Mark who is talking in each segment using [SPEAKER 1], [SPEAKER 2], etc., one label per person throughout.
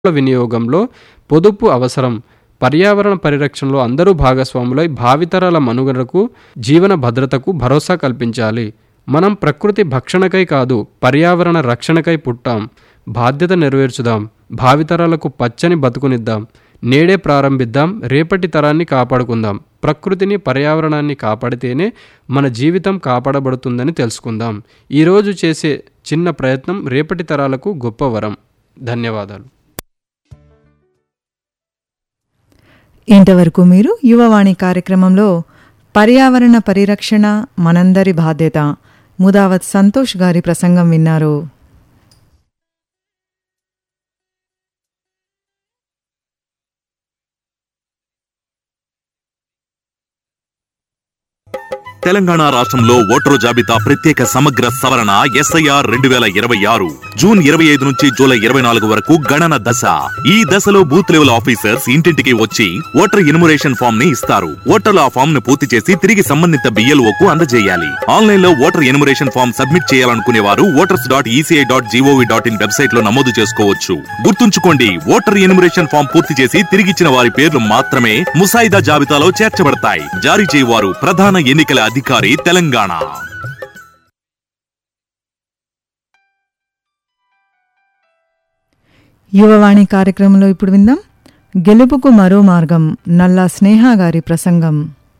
[SPEAKER 1] వినియోగంలో పొదుపు అవసరం పర్యావరణ పరిరక్షణలో అందరూ భాగస్వాములై భావితరాల మనుగడకు జీవన భద్రతకు భరోసా కల్పించాలి మనం ప్రకృతి భక్షణకై కాదు పర్యావరణ రక్షణకై పుట్టాం బాధ్యత నెరవేర్చుదాం భావితరాలకు పచ్చని బతుకునిద్దాం నేడే ప్రారంభిద్దాం రేపటి తరాన్ని కాపాడుకుందాం ప్రకృతిని పర్యావరణాన్ని కాపాడితేనే మన జీవితం కాపాడబడుతుందని తెలుసుకుందాం ఈరోజు చేసే చిన్న ప్రయత్నం రేపటి తరాలకు గొప్ప వరం ధన్యవాదాలు
[SPEAKER 2] ఇంతవరకు మీరు యువవాణి కార్యక్రమంలో పర్యావరణ పరిరక్షణ మనందరి బాధ్యత ముదావత్ సంతోష్ గారి ప్రసంగం విన్నారు
[SPEAKER 3] తెలంగాణ రాష్ట్రంలో ఓటరు జాబితా ప్రత్యేక సమగ్ర సవరణ ఎస్ఐఆర్ రెండు వేల ఇరవై ఆరు జూన్ ఇరవై ఐదు నుంచి జూలై ఇరవై నాలుగు వరకు గణన దశ ఈ దశలో బూత్ లెవెల్ ఆఫీసర్స్ ఇంటింటికి వచ్చి ఓటర్ ఇన్మురేషన్ ఫామ్ ని ఇస్తారు ఓటర్లు ఆ ఫామ్ ను పూర్తి చేసి తిరిగి సంబంధిత బిఎల్ఓ కు అందజేయాలి ఆన్లైన్ లో ఓటర్ ఇన్మురేషన్ ఫామ్ సబ్మిట్ చేయాలనుకునే వారు voters dot ECI dot GOV dot in website లో నమోదు చేసుకోవచ్చు గుర్తుంచుకోండి ఓటర్ ఇన్మురేషన్ ఫామ్ పూర్తి చేసి తిరిగిచ్చిన వారి పేర్లు మాత్రమే ముసాయిదా జాబితాలో చేర్చబడతాయి జారీ చేయవారు ప్రధాన ఎన్నికల అధికారి తెలంగాణ
[SPEAKER 2] యువవాణి కార్యక్రమంలో ఇప్పుడు విందాం గెలుపుకు మరో మార్గం నల్లా స్నేహ గారి ప్రసంగం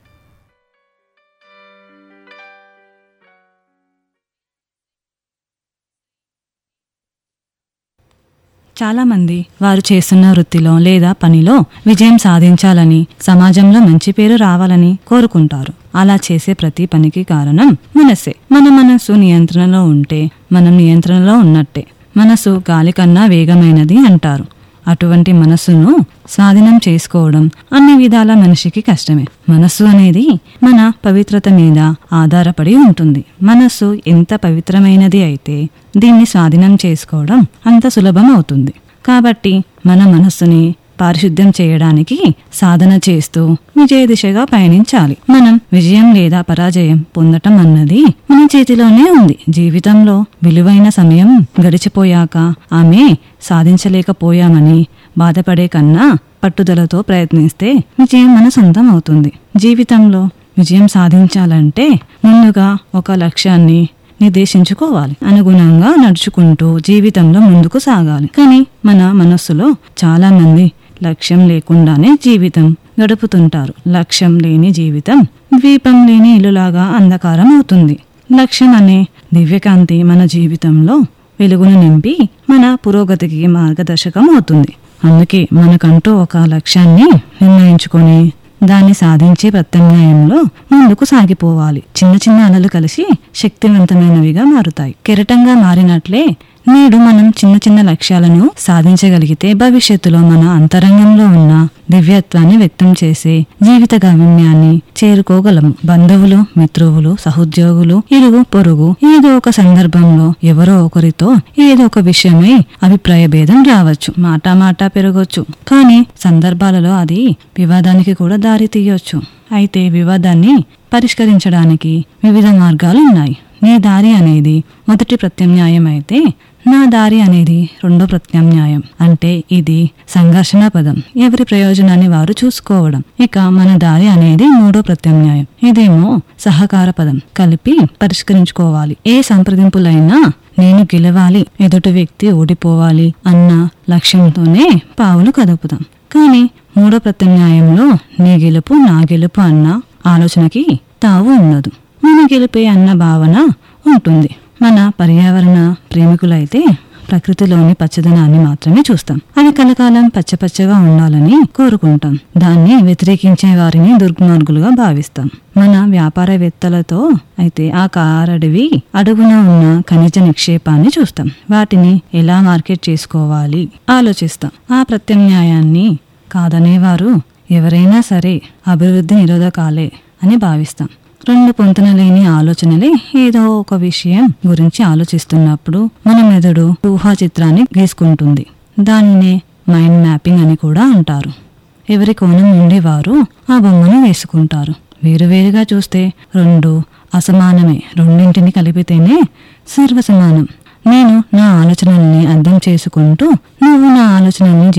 [SPEAKER 4] చాలామంది వారు చేస్తున్న వృత్తిలో లేదా పనిలో విజయం సాధించాలని సమాజంలో మంచి పేరు రావాలని కోరుకుంటారు అలా చేసే ప్రతి పనికి కారణం మనస్సే మన మనస్సు నియంత్రణలో ఉంటే మనం నియంత్రణలో ఉన్నట్టే మనసు గాలి కన్నా వేగమైనది అంటారు అటువంటి మనస్సును స్వాధీనం చేసుకోవడం అన్ని విధాల మనిషికి కష్టమే మనస్సు అనేది మన పవిత్రత మీద ఆధారపడి ఉంటుంది మనస్సు ఎంత పవిత్రమైనది అయితే దీన్ని స్వాధీనం చేసుకోవడం అంత సులభం అవుతుంది కాబట్టి మన మనస్సుని పారిశుద్ధ్యం చేయడానికి సాధన చేస్తూ విజయ దిశగా పయనించాలి మనం విజయం లేదా పరాజయం పొందటం అన్నది మన చేతిలోనే ఉంది జీవితంలో విలువైన సమయం గడిచిపోయాక ఆమె సాధించలేకపోయామని బాధపడే కన్నా పట్టుదలతో ప్రయత్నిస్తే విజయం మన సొంతం అవుతుంది జీవితంలో విజయం సాధించాలంటే ముందుగా ఒక లక్ష్యాన్ని నిర్దేశించుకోవాలి అనుగుణంగా నడుచుకుంటూ జీవితంలో ముందుకు సాగాలి కానీ మన మనస్సులో చాలా మంది లక్ష్యం లేకుండానే జీవితం గడుపుతుంటారు లక్ష్యం లేని జీవితం ద్వీపం లేని ఇల్లులాగా అంధకారం అవుతుంది లక్ష్యం అనే దివ్యకాంతి మన జీవితంలో వెలుగును నింపి మన పురోగతికి మార్గదర్శకం అవుతుంది అందుకే మనకంటూ ఒక లక్ష్యాన్ని నిర్ణయించుకొని దాన్ని సాధించే ప్రత్యామ్నాయంలో ముందుకు సాగిపోవాలి చిన్న చిన్న అలలు కలిసి శక్తివంతమైనవిగా మారుతాయి కెరటంగా మారినట్లే నేడు మనం చిన్న చిన్న లక్ష్యాలను సాధించగలిగితే భవిష్యత్తులో మన అంతరంగంలో ఉన్న దివ్యత్వాన్ని వ్యక్తం చేసే జీవిత గమ్యాన్ని చేరుకోగలము బంధువులు మిత్రువులు సహోద్యోగులు ఇరుగు పొరుగు ఏదో ఒక సందర్భంలో ఎవరో ఒకరితో ఏదో ఒక విషయమై అభిప్రాయ భేదం రావచ్చు మాట మాట పెరగొచ్చు కానీ సందర్భాలలో అది వివాదానికి కూడా దారి తీయొచ్చు అయితే వివాదాన్ని పరిష్కరించడానికి వివిధ మార్గాలు ఉన్నాయి నీ దారి అనేది మొదటి ప్రత్యామ్నాయం అయితే నా దారి అనేది రెండో ప్రత్యామ్నాయం అంటే ఇది సంఘర్షణ పదం ఎవరి ప్రయోజనాన్ని వారు చూసుకోవడం ఇక మన దారి అనేది మూడో ప్రత్యామ్నాయం ఇదేమో సహకార పదం కలిపి పరిష్కరించుకోవాలి ఏ సంప్రదింపులైనా నేను గెలవాలి ఎదుటి వ్యక్తి ఓడిపోవాలి అన్న లక్ష్యంతోనే పావులు కదుపుతాం కానీ మూడో ప్రత్యామ్నాయంలో నీ గెలుపు నా గెలుపు అన్న ఆలోచనకి తావు ఉండదు మన గెలిపే అన్న భావన ఉంటుంది మన పర్యావరణ ప్రేమికులైతే ప్రకృతిలోని పచ్చదనాన్ని మాత్రమే చూస్తాం అది కలకాలం పచ్చపచ్చగా ఉండాలని కోరుకుంటాం దాన్ని వ్యతిరేకించే వారిని దుర్మార్గులుగా భావిస్తాం మన వ్యాపారవేత్తలతో అయితే ఆ కారడివి అడుగున ఉన్న ఖనిజ నిక్షేపాన్ని చూస్తాం వాటిని ఎలా మార్కెట్ చేసుకోవాలి ఆలోచిస్తాం ఆ ప్రత్యామ్నాయాన్ని కాదనేవారు ఎవరైనా సరే అభివృద్ధి నిరోధకాలే అని భావిస్తాం రెండు పొంతన లేని ఆలోచనలే ఏదో ఒక విషయం గురించి ఆలోచిస్తున్నప్పుడు మన మెదడు ఊహా చిత్రాన్ని గీసుకుంటుంది దానినే మైండ్ మ్యాపింగ్ అని కూడా అంటారు ఎవరి కోణం నుండి వారు ఆ బొమ్మను వేసుకుంటారు వేరువేరుగా చూస్తే రెండు అసమానమే రెండింటిని కలిపితేనే సర్వసమానం నేను నా ఆలోచనల్ని అర్థం చేసుకుంటూ నువ్వు నా ఆలోచనల్ని